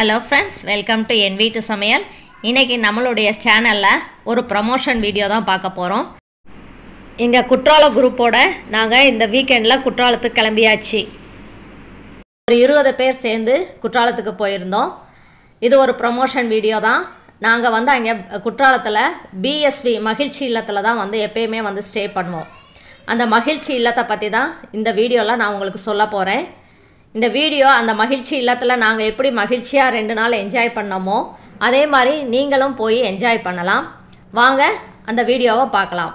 Hello friends welcome to என் வீட்டு சமையல் இன்றைக்கி நம்மளுடைய சேனலில் ஒரு ப்ரமோஷன் வீடியோ தான் பார்க்க போகிறோம் எங்கள் குற்றால குரூப்போட நாங்கள் இந்த வீக்கெண்டில் குற்றாலத்துக்கு கிளம்பியாச்சு ஒரு இருபது பேர் சேர்ந்து குற்றாலத்துக்கு போயிருந்தோம் இது ஒரு ப்ரமோஷன் வீடியோ தான் நாங்கள் வந்து அங்கே குற்றாலத்தில் பிஎஸ்வி மகிழ்ச்சி இல்லத்தில் தான் வந்து எப்பயுமே வந்து ஸ்டே பண்ணுவோம் அந்த மகிழ்ச்சி இல்லத்தை பற்றி தான் இந்த வீடியோவில் நான் உங்களுக்கு சொல்ல போகிறேன் இந்த வீடியோ அந்த மகிழ்ச்சி இல்லத்தில் நாங்கள் எப்படி மகிழ்ச்சியாக ரெண்டு நாள் என்ஜாய் பண்ணோமோ அதே மாதிரி நீங்களும் போய் என்ஜாய் பண்ணலாம் வாங்க அந்த வீடியோவை பார்க்கலாம்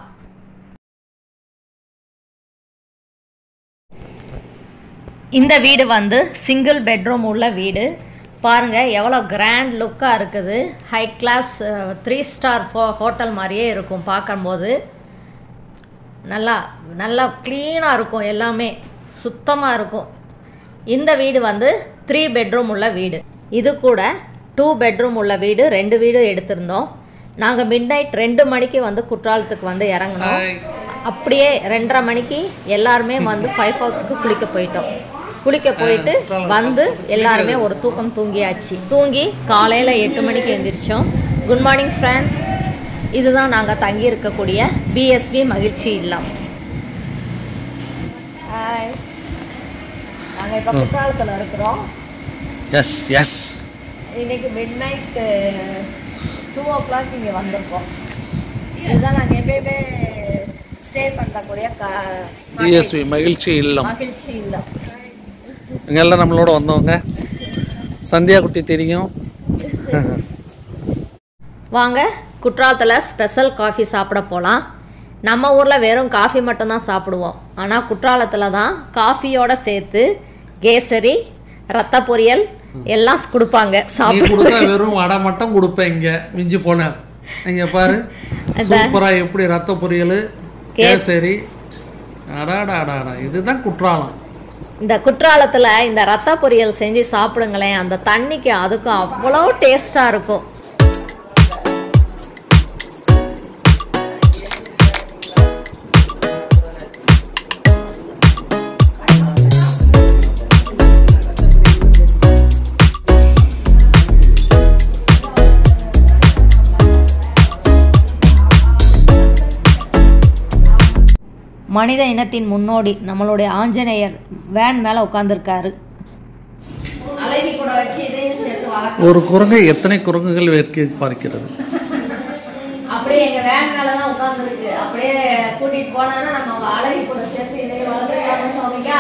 இந்த வீடு வந்து சிங்கிள் பெட்ரூம் உள்ள வீடு பாருங்கள் எவ்வளோ கிராண்ட் லுக்காக இருக்குது high class three star four hotel மாதிரியே இருக்கும் பார்க்கும்போது நல்லா நல்லா க்ளீனாக இருக்கும் எல்லாமே சுத்தமாக இருக்கும் இந்த வீடு வந்து த்ரீ பெட்ரூம் உள்ள வீடு இது கூட டூ பெட்ரூம் உள்ள வீடு ரெண்டு வீடு எடுத்திருந்தோம் நாங்கள் மிட் நைட் ரெண்டு மணிக்கு வந்து குற்றாலத்துக்கு வந்து இறங்கினோம் அப்படியே ரெண்டரை மணிக்கு எல்லாருமே வந்து ஃபைவ் ஹவர்ஸுக்கு குளிக்க போயிட்டோம் குளிக்க போயிட்டு வந்து எல்லாருமே ஒரு தூக்கம் தூங்கியாச்சு தூங்கி காலையில் எட்டு மணிக்கு எழுந்திரிச்சோம் குட் மார்னிங் ஃப்ரெண்ட்ஸ் இதுதான் நாங்கள் தங்கி இருக்கக்கூடிய பிஎஸ்வி மகிழ்ச்சி இல்லம் ஹாய் நாங்கள் இப்போ குற்றாலத்தில் இருக்கிறோம் எஸ் எஸ் இன்னைக்கு midnight two o'clock இங்கே வந்திருக்கோம் இதுதான் நாங்கள் எப்பயுமே ஸ்டே பண்ணக்கூடிய க- டிஎஸ்வி மகிழ்ச்சி இல்லம் மகிழ்ச்சி இல்லம் இங்கெல்லாம் நம்மளோட வந்தவங்க சந்தியா குட்டி தெரியும் வாங்க குற்றாலத்தில் ஸ்பெஷல் காஃபி சாப்பிட போகலாம் நம்ம ஊரில் வெறும் காஃபி மட்டும்தான் சாப்பிடுவோம் ஆனால் குற்றாலத்தில் தான் காஃபியோட சேர்த்து கேசரி ரத்த பொரியல் எல்லாம் கொடுப்பாங்க நீ சாப்பிட கொடுத்தா வெறும் வடை மட்டும் கொடுப்பேன் இங்க மிஞ்சி போன இங்க பாரு சூப்பரா எப்படி ரத்த பொரியல் கேசரி அடாடாடாடா இதுதான் குற்றாலம் இந்த குற்றாலத்தில் இந்த ரத்த பொரியல் செஞ்சு சாப்பிடுங்களேன் அந்த தண்ணிக்கு அதுக்கும் அவ்வளோ டேஸ்ட்டாக இருக்கும் மனித இனத்தின் முன்னோடி நம்மளுடைய ஆஞ்சநேயர் வேன் மேலே உட்காந்துருக்காரு அழகி கூட வச்சு இதையும் சேர்த்து வளர்க்க ஒரு குரங்கை எத்தனை குரங்குகள் வேட்கை பார்க்கிறது அப்படியே எங்க வேன் மேல தான் உட்காந்துருக்கு அப்படியே கூட்டிட்டு போனா நம்ம அழகி கூட சேர்த்து இதையும் வளர்த்துக்கலாம்னு சுவாமிக்கா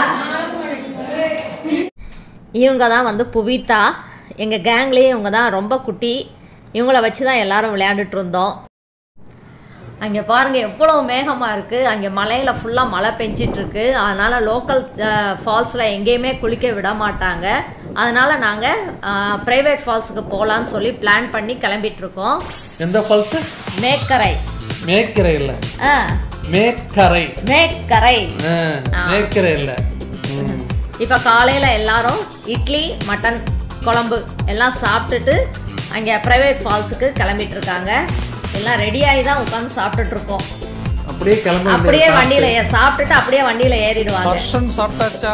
இவங்க தான் வந்து புவிதா எங்கள் கேங்லேயே இவங்க தான் ரொம்ப குட்டி இவங்கள வச்சு தான் எல்லாரும் விளையாண்டுட்டு இருந்தோம் அங்கே பாருங்கள் எவ்வளோ மேகமாக இருக்குது அங்கே மலையில் ஃபுல்லாக மழை பெஞ்சிட்டு இருக்கு அதனால் லோக்கல் ஃபால்ஸில் எங்கேயுமே குளிக்க விட மாட்டாங்க அதனால் நாங்கள் ப்ரைவேட் ஃபால்ஸுக்கு போகலான்னு சொல்லி பிளான் பண்ணி கிளம்பிட்டு இருக்கோம் எந்த ஃபால்ஸ் மேக்கரை மேக்கரை இல்ல ஆ மேக்கரை மேக்கரை ஆ, மேக்கரை இல்ல ம். இப்போ காலையில் எல்லாரும் இட்லி மட்டன் குழம்பு எல்லாம் சாப்பிட்டுட்டு அங்கே ப்ரைவேட் ஃபால்ஸுக்கு கிளம்பிட்டு இருக்காங்க எல்லாம் ரெடியாகி தான் உட்காந்து சாப்பிட்டுட்டு இருக்கோம் அப்படியே கிளம்ப அப்படியே வண்டியில் ஏ- சாப்பிட்டுட்டு அப்படியே வண்டியில் ஏறிடுவாங்க பர்சன் சாப்பிட்டாச்சா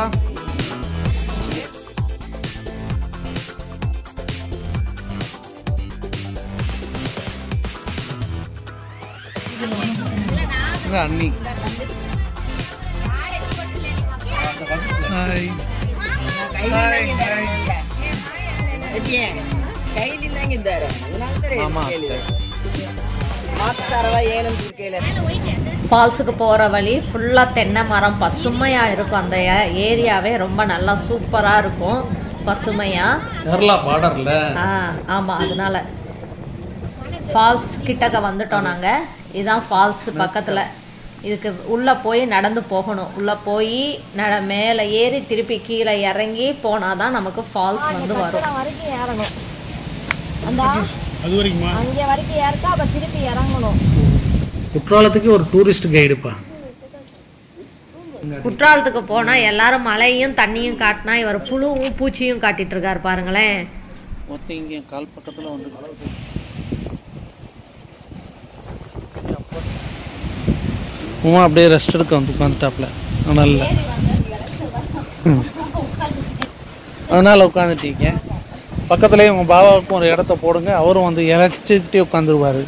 இங்க அண்ணி ஹாய் ಕೈಲಿಂದಂಗಿದ್ದಾರೆ ஆமா அத்தை. ಮಾತಾಡವ ಏನಂತ ಕೇಳ ஃபால்ஸுக்கு போகிற வழி ஃபுல்லாக தென்னை மரம் பசுமையாக இருக்கும் அந்த ஏ- ஏரியாவே ரொம்ப நல்லா சூப்பராக இருக்கும் பசுமையாக கேரளா பார்டர்ல ஆ ஆமாம் அதனால ஃபால்ஸ் கிட்டக்க வந்துட்டோம் நாங்கள் இதுதான் ஃபால்ஸ் பக்கத்தில் இதுக்கு உள்ளே போய் நடந்து போகணும் உள்ளே போய் நட மேலே ஏறி திருப்பி கீழே இறங்கி போனால் தான் நமக்கு ஃபால்ஸ் வந்து வரும் வரைக்கும் ஏறணும் அந்த அங்கே வரைக்கும் ஏறிட்டா அப்ப திருப்பி இறங்கணும் குற்றாலத்துக்கு ஒரு டூரிஸ்ட் கைடுப்பா குற்றாலத்துக்கு போனால் எல்லாரும் மழையும் தண்ணியும் காட்டினா இவர் புழுவும் பூச்சியும் காட்டிட்டு இருக்காரு பாருங்களேன் மொத்தம் இங்கே கால் பக்கத்தில் வந்து உமா அப்படியே ரெஸ்ட் எடுக்க வந்து உட்காந்துட்டாப்ல நல்லா அதனால் உட்காந்துட்டீங்க பக்கத்துலேயே உங்கள் பாபாவுக்கும் ஒரு இடத்த போடுங்க அவரும் வந்து இறைச்சிக்கிட்டே உட்காந்துருவார்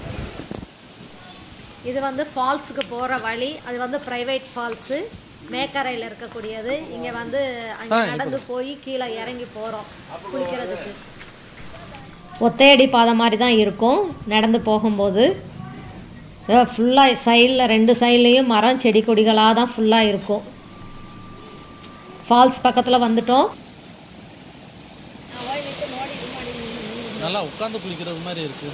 இது வந்து ஃபால்ஸுக்கு போகிற வழி அது வந்து ப்ரைவேட் ஃபால்ஸு மேக்கரையில் இருக்கக்கூடியது இங்கே வந்து அங்கே நடந்து போய் கீழே இறங்கி போகிறோம் குளிக்கிறதுக்கு ஒத்தையடி பாதை மாதிரி தான் இருக்கும் நடந்து போகும்போது ஃபுல்லாக சைடில் ரெண்டு சைட்லேயும் மரம் செடி கொடிகளாக தான் ஃபுல்லாக இருக்கும் ஃபால்ஸ் பக்கத்தில் வந்துட்டோம் நல்லா உட்காந்து குளிக்கிறது மாதிரி இருக்கு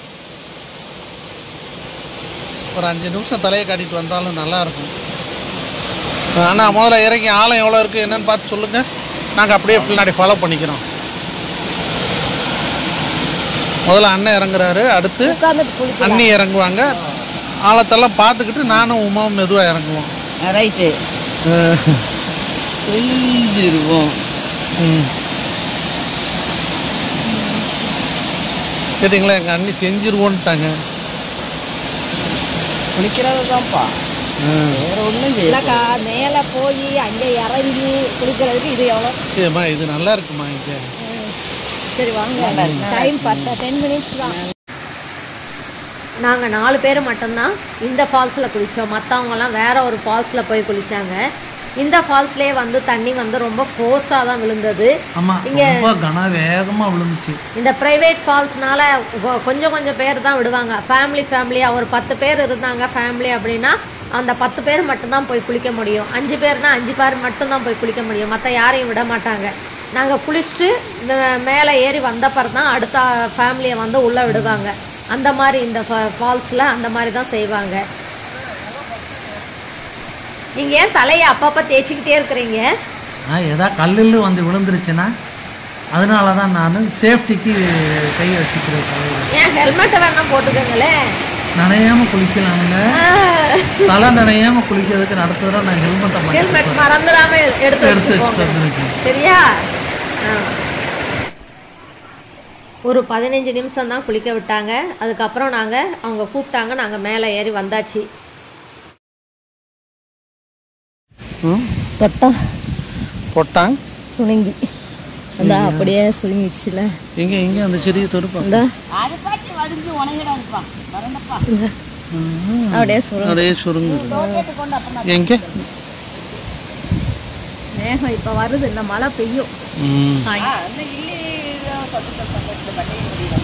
ஒரு அஞ்சு நிமிஷம் தலையை காட்டிட்டு வந்தாலும் நல்லா இருக்கும் அண்ணா முதல்ல இறங்கி ஆழம் எவ்வளோ இருக்குது என்னன்னு பார்த்து சொல்லுங்கள் நாங்கள் அப்படியே பின்னாடி ஃபாலோ பண்ணிக்கிறோம் முதல்ல அண்ணன் இறங்குறாரு அடுத்து உட்காந்துட்டு குளிக்க அண்ணி இறங்குவாங்க ஆழத்தெல்லாம் பார்த்துக்கிட்டு நானும் உமாவும் மெதுவாக இறங்குவோம் ரைட்டு செஞ்சிருவோம் ம் கேட்டிங்களா எங்கள் அண்ணி செஞ்சிருவோன்ட்டாங்க குளிக்கிறது தான்ப்பா வேற ஒன்றும் செய்ய இல்லக்கா மேலே போய் அங்கே இறங்கி குளிக்கிறதுக்கு இது எவ்வளோ ஏம்மா இது நல்லா இருக்குமா இங்கே சரி வாங்க டைம் பத்து டென் மினிட்ஸ் தான் நாங்கள் நாலு பேர் மட்டும்தான் இந்த ஃபால்ஸில் குளித்தோம் மற்றவங்கலாம் வேற ஒரு ஃபால்ஸில் போய் குளித்தாங்க இந்த ஃபால்ஸ்லேயே வந்து தண்ணி வந்து ரொம்ப ஃபோர்ஸாக தான் விழுந்தது ஆமாம் ரொம்ப கன வேகமாக விழுந்துச்சு இந்த ப்ரைவேட் ஃபால்ஸ்னால கொ- கொஞ்சம் கொஞ்சம் பேர் தான் விடுவாங்க ஃபேமிலி ஃபேமிலியாக ஒரு பத்து பேர் இருந்தாங்க ஃபேமிலி அப்படின்னா அந்த பத்து பேர் மட்டும்தான் போய் குளிக்க முடியும் அஞ்சு பேர்னா அஞ்சு பேர் மட்டும்தான் போய் குளிக்க முடியும் மற்ற யாரையும் விட மாட்டாங்க நாங்கள் குளிச்சுட்டு மே- மேலே ஏறி வந்தப்பறம் தான் அடுத்த ஃபேமிலியை வந்து உள்ளே விடுவாங்க அந்த மாதிரி இந்த ஃபால்ஸில் அந்த மாதிரி தான் செய்வாங்க நீங்கள் ஏன் தலையை அப்பப்போ தேய்ச்சிக்கிட்டே இருக்கிறீங்க ஆ ஏதா கல்லில் வந்து விழுந்துருச்சுன்னா அதனால தான் நான் சேஃப்டிக்கு கை வச்சுக்கிறேன் தலையில் ஏன் ஹெல்மெட்டை வேணா போட்டுக்கோங்களேன் நனையாமல் குளிக்கலாம்ல தலை நனையாமல் குளிக்கிறதுக்கு அடுத்த தடவை நான் ஹெல்மெட்டை மாட்டி ஹெல்மெட் மறந்துடாம எடுத்து எடுத்து வச்சுட்டு வச்சுட்டு போங்க வந்திருக்கேன் சரியா ஆ. ஒரு பதினஞ்சு நிமிஷம் தான் குளிக்க விட்டாங்க அதுக்கப்புறம் நாங்கள் அவங்க கூப்பிட்டாங்க நாங்கள் மேலே ஏறி வந்தாச்சு ம் தொட்டா போட்டாங்க சுணுங்கி அந்த அப்படியே சுருங்கிடுச்சுல எங்கே எங்கே அந்த சிறிய தொடுப்பா இந்த அது பாட்டி வடிஞ்சு உணங்கிடாதுப்பா வரண்டப்பா அப்படியே சுருங்க அப்படியே சுருங்குது கொண்டு அப்புறமா எங்கே மேகம் இப்போ வருது இந்த மழை பெய்யும் ம் சாய் இன்னும் இல்லி சத்தத்தை சத்தத்தை பண்ணி முடியல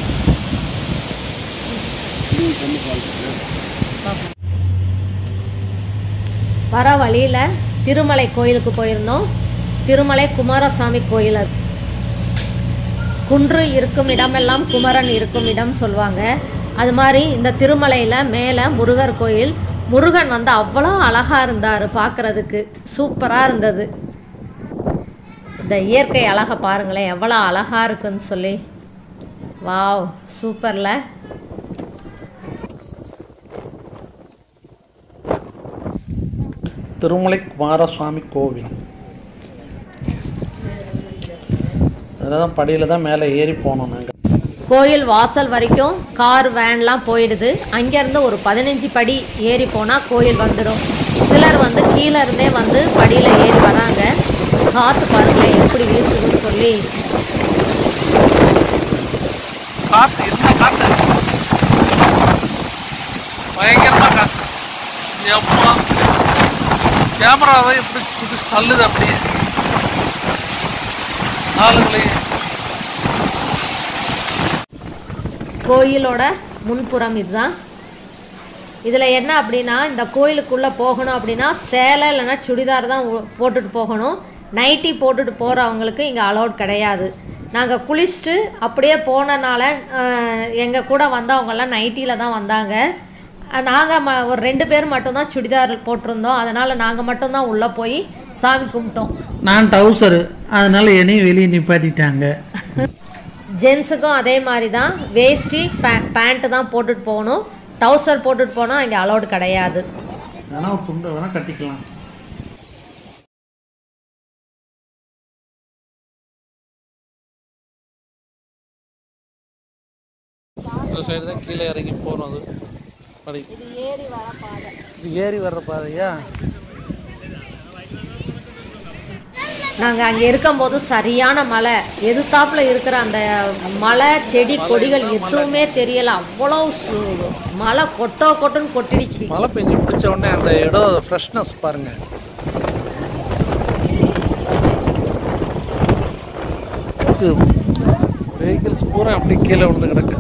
வர வழியில் திருமலை கோயிலுக்கு போயிருந்தோம் திருமலை குமாரசாமி கோயில் அது குன்று இருக்கும் இடமெல்லாம் குமரன் இருக்கும் இடம் சொல்லுவாங்க அது மாதிரி இந்த திருமலையில் மேலே முருகர் கோயில் முருகன் வந்து அவ்வளோ அழகாக இருந்தார் பார்க்குறதுக்கு சூப்பராக இருந்தது இந்த இயற்கை அழகை பாருங்களேன் எவ்வளோ அழகாக இருக்குன்னு சொல்லி வாவ் சூப்பரில் திருமலை குமாரசுவாமி கோவில் அதான் படியில் தான் மேலே ஏறி போனோம் நாங்கள் கோயில் வாசல் வரைக்கும் கார் வேன்லாம் போயிடுது அங்கேருந்து ஒரு பதினஞ்சு படி ஏறி போனால் கோயில் வந்துடும் சிலர் வந்து கீழே இருந்தே வந்து படியில் ஏறி வராங்க காற்று பாருங்களேன் எப்படி வீசுதுன்னு சொல்லி காற்று என்ன காற்று பயங்கரமாக காற்று எப்போ கேமராவை இப்படி இப்படி தள்ளுது அப்படியே ஆளுங்களையும் கோயிலோட முன்புறம் இதுதான் இதில் என்ன அப்படின்னா இந்த கோயிலுக்குள்ளே போகணும் அப்படின்னா சேலை இல்லைன்னா சுடிதார் தான் உ- போட்டுட்டு போகணும் நைட்டி போட்டுட்டு போகிறவங்களுக்கு இங்கே அலௌட் கிடையாது நாங்கள் குளிச்சுட்டு அப்படியே போனனால எங்கள் கூட வந்தவங்கெல்லாம் நைட்டியில் தான் வந்தாங்க நாங்கள் ம ஒரு ரெண்டு பேர் மட்டும்தான் சுடிதார் போட்டிருந்தோம் அதனால் நாங்கள் மட்டும்தான் உள்ளே போய் சாமி கும்பிட்டோம் நான் டவுசரு அதனால என்னையும் வெளியே நிப்பாட்டிட்டாங்க ஜென்ஸுக்கும் அதே மாதிரி தான் வேஷ்டி பேண்ட்டு தான் போட்டுட்டு போகணும் டவுசர் போட்டுட்டு போனால் இங்கே அலௌடு கிடையாது வேணா ஒரு துண்டை வேணா கட்டிக்கலாம் இந்த சைடு தான் கீழே இறங்கி போகிறோம் அது படி இது ஏறி வர பாதை இது ஏறி வர்ற பாதையா நாங்கள் அங்கே இருக்கும்போது சரியான மழை எதிர்த்தாப்புல இருக்கிற அந்த மலை செடி கொடிகள் எதுவுமே தெரியல அவ்வளோ சு- மழை கொட்டோ கொட்டுன்னு கொட்டிடுச்சு மழை பெஞ்சு முடிச்ச உடனே அந்த இடம் ஃப்ரெஷ்னஸ் பாருங்க வெஹிக்கிள்ஸ் பூரா அப்படி கீழே விழுந்து கிடக்கு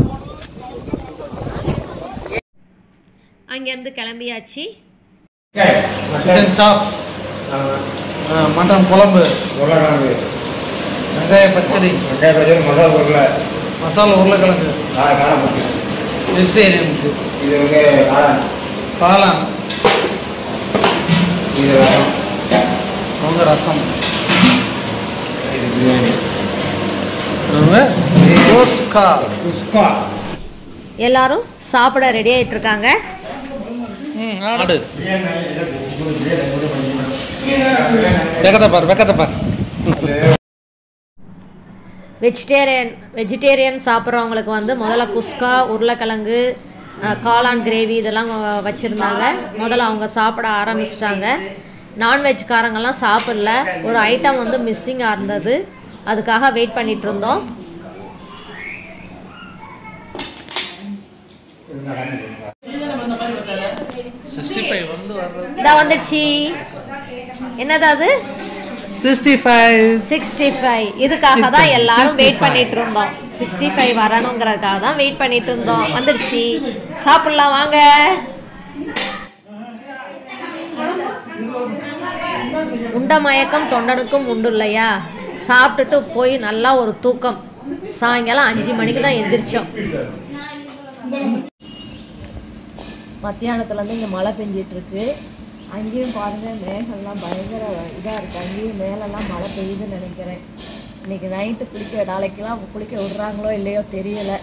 அங்கேருந்து கிளம்பியாச்சு சிக்கன் சாப்ஸ் மட்டன் குழம்பு உருளைக்கிழங்கு வெங்காய பச்சடி வெங்காய பச்சடி மசாலா உருளை மசாலா உருளைக்கிழங்கு காலை காலை போட்டு வெஜிடேரியனுக்கு இது வந்து காளான் காளான் இது ரசம் அவங்க ரசம் இது பிரியாணி கோஸ்கா குஸ்கா எல்லாரும் சாப்பிட ரெடி ஆயிட்டு இருக்காங்க ஆடு வெக்கத்தை பார் வெக்கத்தை பார் வெஜிடேரியன் வெஜிடேரியன் சாப்பிட்றவங்களுக்கு வந்து முதல்ல குஸ்கா உருளைக்கிழங்கு அஹ், காளான் கிரேவி இதெல்லாம் வச்சுருந்தாங்க முதல்ல அவங்க சாப்பிட ஆரம்பிச்சிட்டாங்க நான்வெஜ்காரங்கெல்லாம் சாப்பிடல ஒரு ஐட்டம் வந்து மிஸ்ஸிங்காக இருந்தது அதுக்காக வெயிட் பண்ணிட்டு இருந்தோம் சிக்ஸ்டி ஃபைவ் வந்து வர்றது இதான் வந்துடுச்சு என்னது அது சிக்ஸ்டி ஃபைவ் சிக்ஸ்டி ஃபைவ் இதுக்காக தான் எல்லாரும் 65. வெயிட் பண்ணிட்டு இருந்தோம் சிக்ஸ்டி ஃபைவ் வரணுங்கிறதுக்காக தான் வெயிட் பண்ணிட்டு இருந்தோம் வந்துடுச்சு சாப்பிடலாம் வாங்க உண்ட மயக்கம் தொண்டனுக்கும் உண்டு இல்லையா சாப்பிட்டுட்டு போய் நல்லா ஒரு தூக்கம் சாயங்காலம் அஞ்சு மணிக்கு தான் எந்திரிச்சோம் மத்தியானத்துலேருந்து இங்கே மழை பெஞ்சிட்டு இருக்கு அங்கேயும் பாருங்க மேகம்லாம் பயங்கர இதாக இருக்கு அங்கேயும் மேலெல்லாம் மழை பெய்யுதுன்னு நினைக்கிறேன் இன்னைக்கு நைட்டு குளிக்க நாளைக்கெல்லாம் குளிக்க விடுறாங்களோ இல்லையோ தெரியல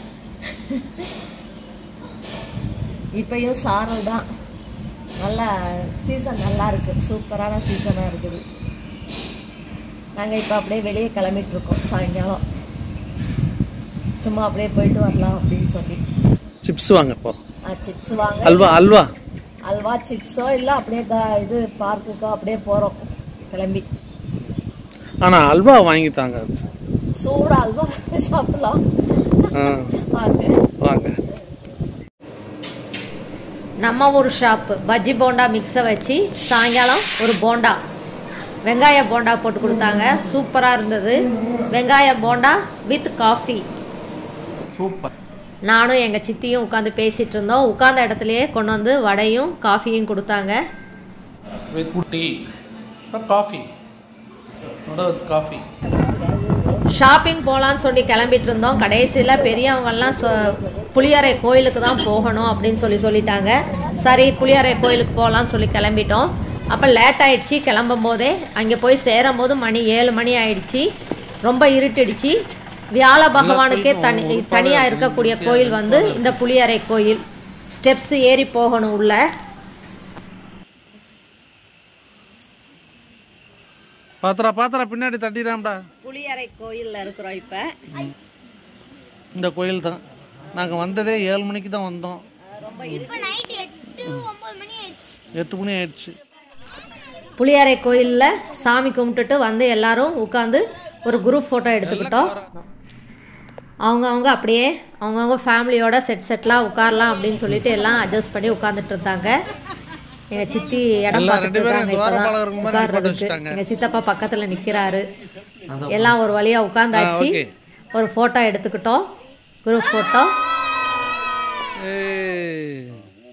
இப்பயும் சாரல் தான் நல்லா சீசன் நல்லா இருக்கு சூப்பரான சீசனாக இருக்குது நாங்கள் இப்போ அப்படியே வெளியே கிளம்பிட்டு இருக்கோம் சாயங்காலம் சும்மா அப்படியே போயிட்டு வரலாம் அப்படின்னு சொல்லி சிப்ஸ் வாங்க இப்போ சிப்ஸ் வாங்க அல்வா அல்வா அல்வா சிப்ஸோ இல்லை அப்படியே க- இது பார்க்குக்கோ அப்படியே போகிறோம் கிளம்பி ஆனால் அல்வா வாங்கி தாங்க சூடா அல்வா சாப்பிடலாம் ஆ வாங்க வாங்க நம்ம ஊர் ஷாப்பு பஜ்ஜி போண்டா மிக்ஸை வச்சு சாயங்காலம் ஒரு போண்டா வெங்காய போண்டா போட்டு கொடுத்தாங்க சூப்பராக இருந்தது வெங்காய போண்டா வித் காஃபி சூப்பர் நானும் எங்கள் சித்தியும் உட்காந்து பேசிகிட்டு இருந்தோம் உட்கார்ந்த இடத்துலையே கொண்டு வந்து வடையும் காஃபியும் கொடுத்தாங்க with tea coffee coffee shopping போகலான்னு சொல்லி கிளம்பிட்டு இருந்தோம் கடைசியில் பெரியவங்கெல்லாம் சொ புளியரை கோயிலுக்கு தான் போகணும் அப்படின்னு சொல்லி சொல்லிட்டாங்க சரி புளியரை கோயிலுக்கு போகலான்னு சொல்லி கிளம்பிட்டோம் அப்போ லேட் ஆயிடுச்சு கிளம்பும் போதே அங்கே போய் சேரும் போது மணி ஏழு மணி ஆயிடுச்சு ரொம்ப இருட்டிடுச்சு வியாழ பகவானுக்கே தனி தனியாக இருக்கக்கூடிய கோயில் வந்து இந்த புளியரை கோயில் ஸ்டெப்ஸ் ஏறி போகணும் உள்ள பாத்திரா பாத்திரா பின்னாடி தட்டிடாம்டா புளியரை கோயிலில் இருக்கிறோம் இப்போ இந்த கோயில் தான் நாங்கள் வந்ததே ஏழு மணிக்கு தான் வந்தோம் எட்டு மணி ஆயிடுச்சு புளியாரை கோயிலில் சாமி கும்பிட்டுட்டு வந்து எல்லாரும் உட்காந்து ஒரு குரூப் ஃபோட்டோ எடுத்துக்கிட்டோம் அவங்கவுங்க அப்படியே அவங்கவுங்க ஃபேமிலியோட செட் செட்லாம் உட்காரலாம் அப்படின்னு சொல்லிட்டு எல்லாம் அட்ஜஸ்ட் பண்ணி உட்காந்துட்டு இருந்தாங்க எங்கள் சித்தி இடம் எல்லாம் பார்த்துட்டு ரெண்டு பேரும் இருக்காங்க இப்போதான் துவாரபாலகருக்கு மாதிரி போட்டு உட்கார்றதுக்கு வச்சுட்டாங்க. எங்கள் சித்தப்பா பக்கத்தில் நிற்கிறாரு எல்லாம் ஒரு வழியாக உட்காந்தாச்சு ஆ, okay. ஒரு ஃபோட்டோ எடுத்துக்கிட்டோம் குரூப் ஃபோட்டோ ஏய்.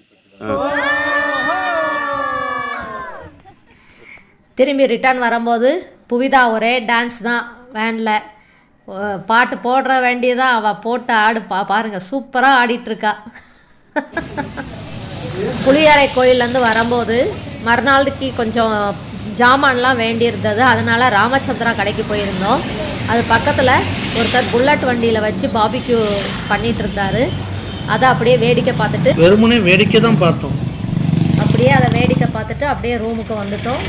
திரும்பி ரிட்டர்ன் வரும்போது புவிதா ஒரே டான்ஸ் தான் வேனில் பாட்டு போடுற வேண்டியதான் அவள் போட்டு ஆடு பா பாருங்க சூப்பராக ஆடிட்டு இருக்கா புளியாரை கோயிலேருந்து வரும்போது மறுநாளுக்கு கொஞ்சம் ஜாமான்லாம் வேண்டியிருந்தது அதனால ராமச்சந்திரா கடைக்கு போயிருந்தோம் அது பக்கத்தில் ஒருத்தர் புல்லட் வண்டியில் வச்சு பாபிக்யூ பண்ணிட்டு இருந்தாரு அதை அப்படியே வேடிக்கை பார்த்துட்டு வெறுமனே வேடிக்கை தான் பார்த்தோம் அப்படியே அதை வேடிக்கை பார்த்துட்டு அப்படியே ரூமுக்கு வந்துட்டோம்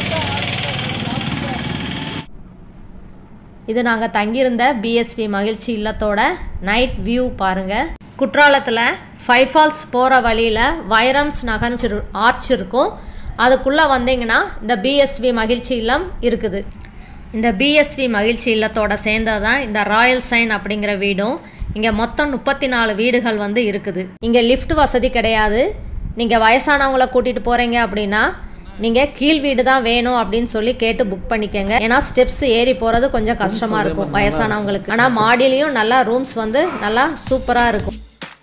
இது நாங்கள் தங்கியிருந்த பிஎஸ்வி மகிழ்ச்சி இல்லத்தோட நைட் வியூ பாருங்கள் குற்றாலத்தில் ஃபைவ் ஃபால்ஸ் போகிற வழியில் வைரம்ஸ் நகர்னு ஆர்ச் இருக்கும் அதுக்குள்ளே வந்தீங்கன்னா இந்த பிஎஸ்வி மகிழ்ச்சி இல்லம் இருக்குது இந்த பிஎஸ்வி மகிழ்ச்சி இல்லத்தோட சேர்ந்தது தான் இந்த ராயல் சைன் அப்படிங்கிற வீடும் இங்கே மொத்தம் முப்பத்தி நாலு வீடுகள் வந்து இருக்குது இங்கே லிஃப்ட் வசதி கிடையாது நீங்கள் வயசானவங்கள கூட்டிகிட்டு போகிறீங்க அப்படின்னா நீங்கள் கீழ் வீடு தான் வேணும் அப்படின்னு சொல்லி கேட்டு புக் பண்ணிக்கோங்க ஏன்னா ஸ்டெப்ஸ் ஏறி போகிறது கொஞ்சம் கஷ்டமாக இருக்கும் வயசானவங்களுக்கு ஆனால் மாடிலையும் நல்லா ரூம்ஸ் வந்து நல்லா சூப்பராக இருக்கும்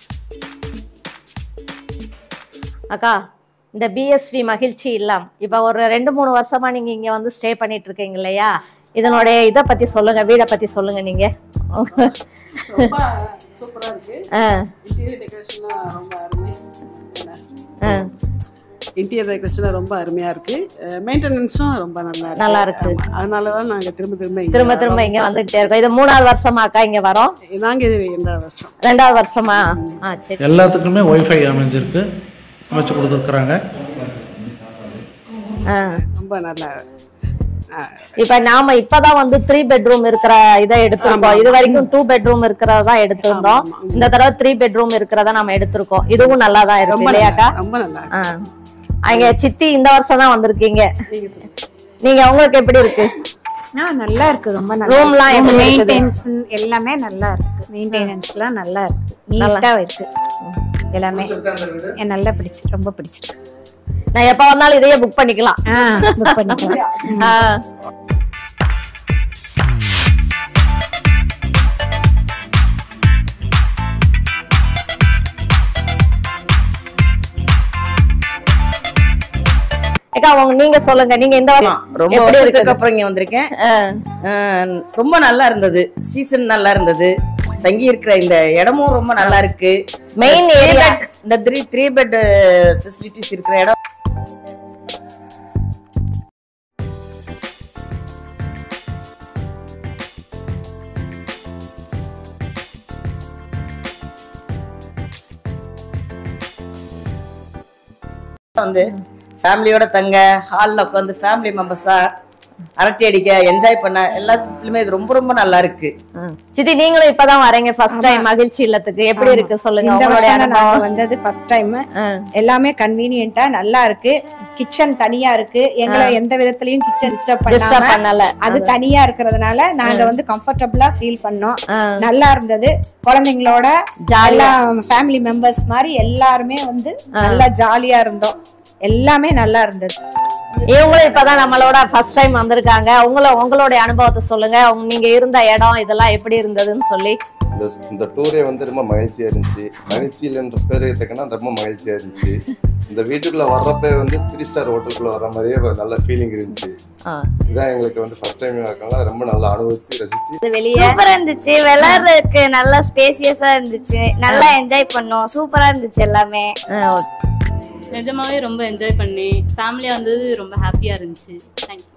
அக்கா இந்த பிஎஸ்வி மகிழ்ச்சி இல்லம் இப்போ ஒரு ரெண்டு மூணு வருஷமா நீங்க இங்க வந்து ஸ்டே பண்ணிட்டு இருக்கீங்க இல்லையா இதனுடைய இதை பத்தி சொல்லுங்க வீடை பத்தி சொல்லுங்க நீங்க ரொம்ப சூப்பரா இருக்கு ஆ, இன்டீரியர் டெக்கரேஷன்லாம் ரொம்ப அருமை ஆ, இன்டீரியர் டெக்கரேஷன் ரொம்ப அருமையா இருக்கு மெயின்டெனன்ஸும் ரொம்ப நல்லா இருக்கு நல்லா இருக்கு. ஆமா. அதனாலதான் நாங்க திரும்ப திரும்ப இங்க திரும்ப திரும்ப இங்க வந்துகிட்டே இருக்கோம் இது மூணாவது வருஷமா அக்கா இங்க வரோம் வரோம். நாங்க இது ரெண்டாவது வருஷம் ரெண்டாவது வருஷமா ஆ சரி எல்லாத்துக்குமே ஒய்ஃபை அமைஞ்சிருக்கு அமைச்சு கொடுத்துருக்குறாங்க ஆ. ரொம்ப நல்லா ஆ, இப்ப நாம இப்பதான் வந்து த்ரீ பெட்ரூம் இருக்கிற இதை எடுத்திருக்கோம் இது வரைக்கும் டூ பெட்ரூம் இருக்கிறதா எடுத்திருந்தோம் இந்த தடவை த்ரீ பெட்ரூம் இருக்கிறத நம்ம எடுத்திருக்கோம் இதுவும் நல்லா தான் இருக்கு ரொம்ப இல்லையாக்கா நல்லா ரொம்ப நல்லா இருக்கு. ஆ. அங்க சித்தி இந்த வருஷம் தான் வந்திருக்கீங்க நீங்க சொல்லுங்க நீங்க உங்களுக்கு எப்படி இருக்கு ஆ நல்லா இருக்கு ரொம்ப நல்லா ரூம்லாம் எப்படி இருக்குது? மெயின்டெனன்ஸ் எல்லாமே நல்லா இருக்கு மெயின்டெனன்ஸ்லாம் நல்லா இருக்கு நீட்டா இருக்கு எல்லாமே எனக்கு நல்லா பிடிச்சு ரொம்ப பிடிச்சிருக்கு நான் எப்ப வந்தாலும் இதையே புக் பண்ணிக்கலாம் ஆ புக் பண்ணிக்கலாம் ஆ. அக்கா உங்க நீங்க சொல்லுங்க நீங்க இந்த வாரம் ரொம்ப எப்படி வருஷத்துக்கு இருக்குது? அப்புறம் இங்க வந்திருக்கேன் ஆ. அஹ் ரொம்ப நல்லா இருந்தது சீசன் நல்லா இருந்தது தங்கி இருக்கிற இந்த இடமும் ரொம்ப நல்லா இருக்கு Main Three area. bed, இந்த த்ரீ த்ரீ பெட் ஃபெசிலிட்டிஸ் இருக்கிற இடம் வந்து ஃபேமிலியோட தங்க ஹாலில் உட்காந்து ஃபேமிலி மெம்பர்ஸா அரட்டை அடிக்க என்ஜாய் பண்ண எல்லாத்துலயுமே இது ரொம்ப ரொம்ப நல்லா இருக்கு சித்தி நீங்களும் இப்பதான் வரீங்க ஃபர்ஸ்ட் டைம் மகிழ்ச்சி இல்லத்துக்கு எப்படி இருக்கு சொல்லுங்க இந்த உங்களுடைய வருஷம் தான் நாங்க அனுபவம் வந்தது ஃபர்ஸ்ட் டைம் ஆ. எல்லாமே கன்வீனியன்ட்டா நல்லா இருக்கு கிச்சன் தனியா இருக்கு எங்களை எந்த விதத்துலயும் கிச்சன் டிஸ்டர்ப் டிஸ்டர்ப் பண்ணாம பண்ணல அது தனியா இருக்கிறதுனால நாங்க வந்து கம்ஃபர்டபுளா ஃபீல் பண்ணோம் ஆ. நல்லா இருந்தது குழந்தைங்களோட ஜாலியா. எல்லா ஃபேமிலி மெம்பர்ஸ் மாதிரி எல்லாருமே வந்து நல்லா ஜாலியா இருந்தோம் எல்லாமே நல்லா இருந்தது இவங்களும் இப்பதான் நம்மளோட ஃபர்ஸ்ட் டைம் வந்திருக்காங்க உங்கள உங்களுடைய அனுபவத்தை சொல்லுங்க உங்க- நீங்க இருந்த இடம் இதெல்லாம் எப்படி இருந்ததுன்னு சொல்லி இந்த இந்த டூரே வந்து ரொம்ப மகிழ்ச்சியா இருந்துச்சு மகிழ்ச்சியிலன்ற பேர் ஏற்றுக்கன்னா ரொம்ப மகிழ்ச்சியா இருந்துச்சு இந்த வீட்டுக்குள்ள வர்றப்ப வந்து த்ரீ ஸ்டார் ஹோட்டலுக்குள்ள வர்ற மாதிரியே ஒரு நல்ல ஃபீலிங் இருந்துச்சு ஆ. இதான் எங்களுக்கு வந்து ஃபர்ஸ்ட் டைம் இருக்கலாம் ரொம்ப நல்லா அனுபவிச்சு ரசிச்சு வெளியே சூப்பரா இருந்துச்சு விளையாடுறதுக்கு நல்லா ஸ்பேசியஸா இருந்துச்சு நல்லா என்ஜாய் பண்ணோம் சூப்பரா இருந்துச்சு எல்லாமே ஆ, நிஜமாவே ரொம்ப என்ஜாய் பண்ணி ஃபேமிலியாக வந்தது ரொம்ப ஹாப்பியாக இருந்துச்சு தேங்க்யூ